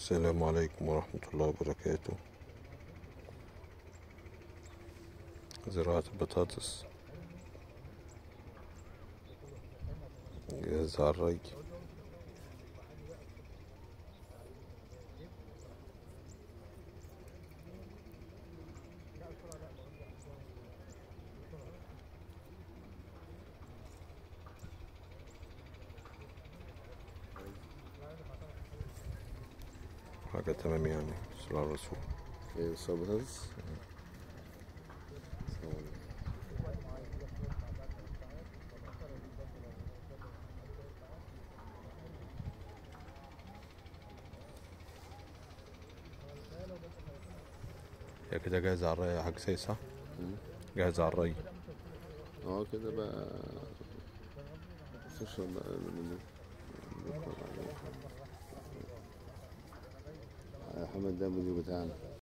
السلام عليكم ورحمة الله وبركاته زراعة البطاطس جاهز على الري حاجة تمام يعني صلى على الرسول ايه بس هو بطاطس السلام عليكم. هي كده جاهزة على الري يا حاج سيد صح؟ مم. جاهزة على الري اه كده بقى تشرب بقى من محمد ده المدير بتاعنا